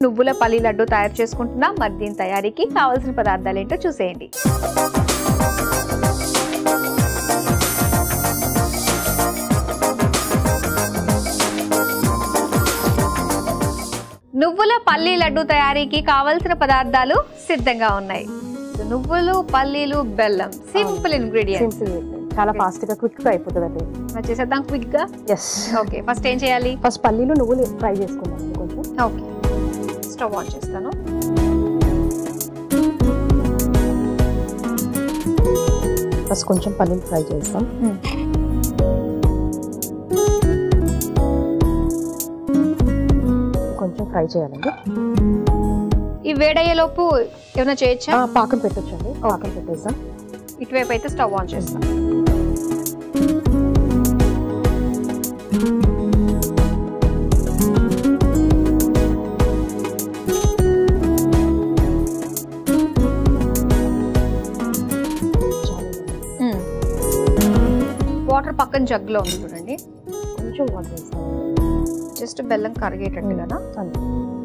నువ్వుల పల్లి లడ్డు తయారు చేసుకుంటున్నాం మరి దీని తయారీకి కావాల్సిన పదార్థాలు ఏంటో చూసేయండి నువ్వుల పల్లి లడ్డు తయారీకి కావలసిన పదార్థాలు సిద్ధంగా ఉన్నాయి నువ్వులు పల్లీలు బెల్లం సింపుల్ ఇంగ్రీడియంట్స్ సింపుల్ చాలా ఫాస్ట్ గా క్విక్ గా అయిపోతుందండి మరి చేసేద్దాం క్విక్ గా ఎస్ ఓకే ఫస్ట్ ఏం చేయాలి ఫస్ట్ పల్లీలు నువ్వులు ఫ్రై చేసుకుందాం కొంచెం ఓకే స్టవ్ ఆన్ చేస్తాను ఫస్ట్ కొంచెం పల్లీలు ఫ్రై చేస్తాం కొంచెం ఫ్రై చేయాలండి ఈ వేడయ్యేలోపు ఏమైనా చేయొచ్చా ఆ, పాకం పెట్టొచ్చండి పాకం పెట్టేస్తాం ఇటువైపు అయితే స్టవ్ ఆన్ చేస్తాం వాటర్ పక్కన జగ్లో ఉంది చూడండి కొంచెం వాటర్ వేస్తాం జస్ట్ బెల్లం కరిగేటట్టు కదా అంతే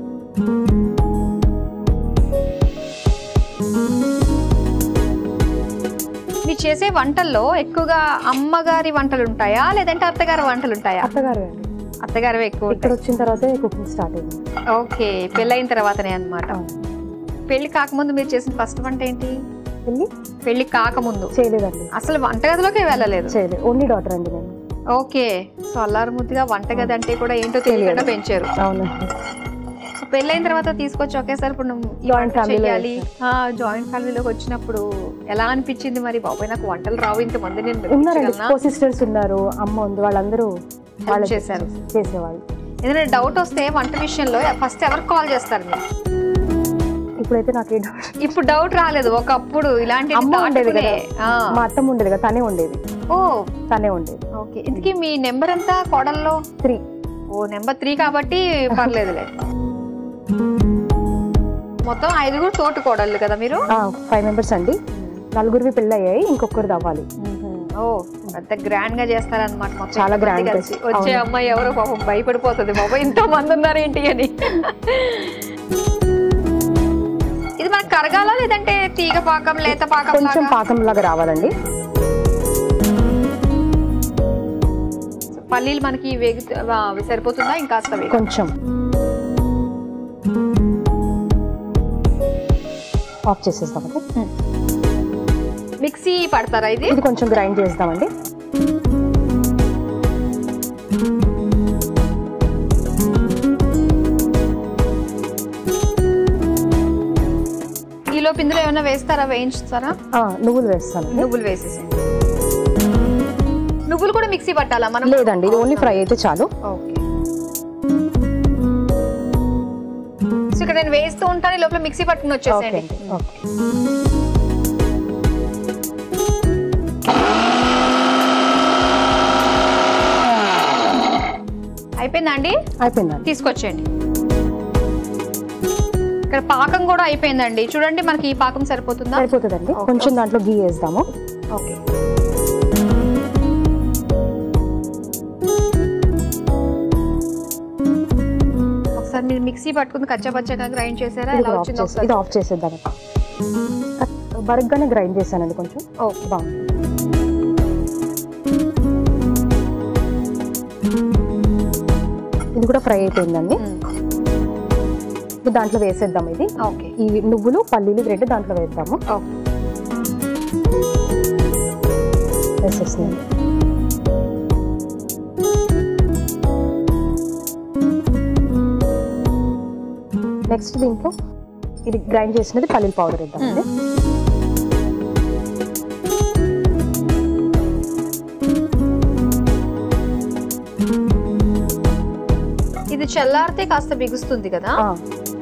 మీరు చేసే వంటల్లో ఎక్కువగా అమ్మగారి వంటలు ఉంటాయా లేదంటే అత్తగారి వంటలు ఉంటాయా అత్తగారు అండి అత్తగారివే ఎక్కువ ఇక్కడ ఉంటాయి వచ్చిన తర్వాతే కుకింగ్ స్టార్ట్ అయింది ఓకే పెళ్ళైన తర్వాతనే అన్నమాట పెళ్లి కాకముందు మీరు చేసిన ఫస్ట్ వంట ఏంటి వెళ్ళి పెళ్లి కాకముందు చేయలేదండి అసలు వంటగదిలోకే వెళ్ళలేదు చేయలేదు ఓన్లీ డాటర్ అండి నేను ఓకే సో అల్లారు ముద్దుగా వంటగది అంటే కూడా ఏంటో తెలియకుండా పెంచారు అవునండి సో పెళ్ళైన తర్వాత తీసుకొచ్చి ఒకేసారి ఇప్పుడు నువ్వు ఈ Joint వంట family లో చేయాలి జాయింట్ ఫ్యామిలీలోకి వచ్చినప్పుడు ఎలా అనిపించింది మరి బాబాయ్ నాకు వంటలు రావు ఇంతమంది నేను ఉన్నారండి మెప్పించగలనా? కో సిస్టర్స్ ఉన్నారు అమ్మ ఉంది వాళ్ళందరూ వాళ్ళే చేశారు. చేసేవాళ్ళు ఏదైనా డౌట్ వస్తే వంట విషయంలో ఫస్ట్ ఎవరికి కాల్ చేస్తారు మీరు ఇప్పుడైతే నాకు ఏ డౌట్ ఇప్పుడు డౌట్ రాలేదు ఒకప్పుడు ఇలాంటి అమ్మ ఉండేది కదా ఆ. మా అత్తమ్మ ఉండేది కదా తనే ఉండేది ఓ తనే ఉండేది ఓకే ఇంతకీ మీ నెంబర్ ఎంత కోడల్లో త్రీ ఓ నెంబర్ త్రీ కాబట్టి పర్లేదులే మొత్తం ఐదుగురు తోటి కోడళ్ళు కదా మీరు ఫైవ్ మెంబర్స్ అండి నలుగురివి పెళ్ళి అయ్యాయి ఇంకొకరిది అవ్వాలి ఓ పెద్ద గ్రాండ్ గా చేస్తారన్నమాట మొత్తం చాలా ఇంతమంది grand గా కలిసి. చేస్తారు. వచ్చే అవును. అమ్మాయి ఎవరో పాపం భయపడిపోతుంది బాబా ఇంత మంది ఉన్నారు ఏంటి అని ఇది మనకు కరగాల లేదంటే తీగ పాకం లేత పాకం కొంచెం లాగా? పాకం లాగా రావాలండి పల్లీలు మనకి వేగి ఆ, సరిపోతుందా ఇంకా వేగి కొంచెం ఆఫ్ చేసేస్తామండి మిక్సీ పడతారా ఇది ఇది కొంచెం గ్రైండ్ చేస్తామండి ఈలోపు ఇందులో ఏమైనా వేస్తారా వేయించుతారా ఆ, నువ్వులు వేస్తానండి నువ్వులు వేసేసేయండి నువ్వులు కూడా మిక్సీ పట్టాలా మనం లేదండి ఇది ఓన్లీ ఫ్రై అయితే చాలు ఓకే సో ఇక్కడ నేను వేస్తూ ఉంటాను ఈ లోపల మిక్సీ పట్టుకుని ఓకే వచ్చేసేయండి అండి ఓకే అయిపోయిందా అండి అయిపోయిందండి తీసుకొచ్చేయండి ఇక్కడ పాకం కూడా అయిపోయిందండి చూడండి మనకి ఈ పాకం సరిపోతుందా సరిపోతుందండి ఓకే. కొంచెం దాంట్లో గీ వేస్తాము ఓకే ఒకసారి మీరు మిక్సీ పట్టుకుని కచ్చా పచ్చగా గ్రైండ్ చేసారా ఇది ఎలా ఆఫ్ వచ్చిందో చేసి ఇది ఆఫ్ చేసేద్దాం బరగ్గానే గ్రైండ్ చేశానండి కొంచెం ఓకే బాగుంది ఇది కూడా ఫ్రై అయిపోయిందండి ఇప్పుడు దాంట్లో వేసేద్దాం ఇది ఓకే ఈ నువ్వులు పల్లీలు రెండు దాంట్లో వేద్దాము ఓకే వేసేస్తున్నాను నెక్స్ట్ దీంట్లో ఇది గ్రైండ్ చేసినది పల్లీల పౌడర్ వేద్దామండి ఇది చల్లారితే కాస్త బిగుస్తుంది కదా ఆ.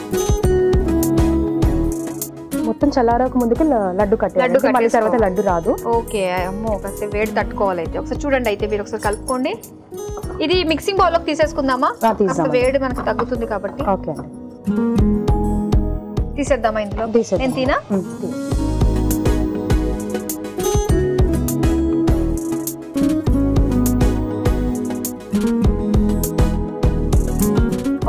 మొత్తం చల్లారక ముందుకి ల- లడ్డు కట్టేయాలి లడ్డు మళ్ళీ తర్వాత కట్టేసుకోవాలి. లడ్డు రాదు ఓకే అమ్మో కాస్త వేడి తట్టుకోవాలి అయితే ఒకసారి చూడండి అయితే మీరు ఒకసారి కలుపుకోండి ఇది మిక్సింగ్ బౌల్ లోకి తీసేసుకుందామా ఆ, తీద్దాం. కాస్త వేడి మనకు తగ్గుతుంది కాబట్టి ఓకే అండి తీసేద్దామా ఇందులో తీసేద్దాం. నేను తినా ఉమ్, తీ.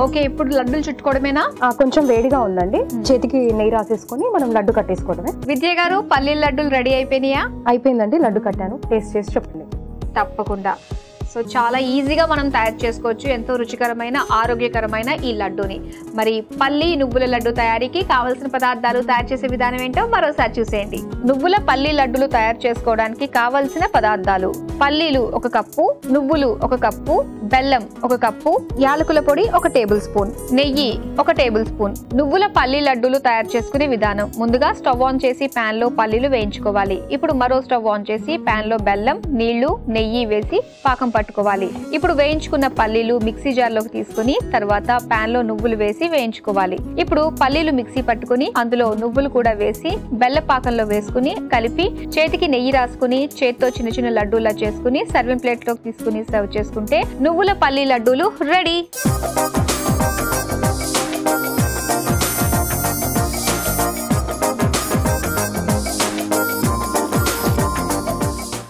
ఓకే ఇప్పుడు లడ్డూలు చుట్టుకోవడమేనా ఆ, కొంచెం వేడిగా ఉందండి చేతికి నెయ్యి రాసేసుకొని మనం లడ్డు కట్టేసుకోవడమే విద్య గారు పల్లీల లడ్డూలు రెడీ అయిపోయినాయా అయిపోయిందండి లడ్డు కట్టాను టేస్ట్ చేసి చెప్పండి తప్పకుండా సో చాలా ఈజీగా మనం తయారు చేసుకోవచ్చు ఎంతో రుచికరమైన ఆరోగ్యకరమైన ఈ లడ్డూని మరి పల్లి నువ్వుల లడ్డు తయారీకి కావలసిన పదార్థాలు తయారు చేసే విధానం ఏంటో మరోసారి చూసేయండి నువ్వుల పల్లి లడ్డులు తయారు చేసుకోవడానికి కావలసిన పదార్థాలు పల్లీలు ఒక కప్పు నువ్వులు ఒక కప్పు బెల్లం ఒక కప్పు యాలకుల పొడి ఒక టేబుల్ స్పూన్ నెయ్యి ఒక టేబుల్ స్పూన్ నువ్వుల పల్లి లడ్డూలు తయారు చేసుకునే విధానం ముందుగా స్టవ్ ఆన్ చేసి పాన్ లో పల్లీలు వేయించుకోవాలి ఇప్పుడు మరో స్టవ్ ఆన్ చేసి పాన్ లో బెల్లం నీళ్లు నెయ్యి వేసి పాకం పట్టుకోవాలి ఇప్పుడు వేయించుకున్న పల్లీలు మిక్సీ జార్ లోకి తీసుకుని తర్వాత పాన్ లో నువ్వులు వేసి వేయించుకోవాలి ఇప్పుడు పల్లీలు మిక్సీ పట్టుకుని అందులో నువ్వులు కూడా వేసి బెల్ల పాకంలో వేసుకుని కలిపి చేతికి నెయ్యి రాసుకుని చేత్తో చిన్న చిన్న లడ్డూలా చేసుకుని సర్వింగ్ ప్లేట్ లోకి తీసుకుని సర్వ్ చేసుకుంటే నువ్వుల పల్లి లడ్డూలు రెడీ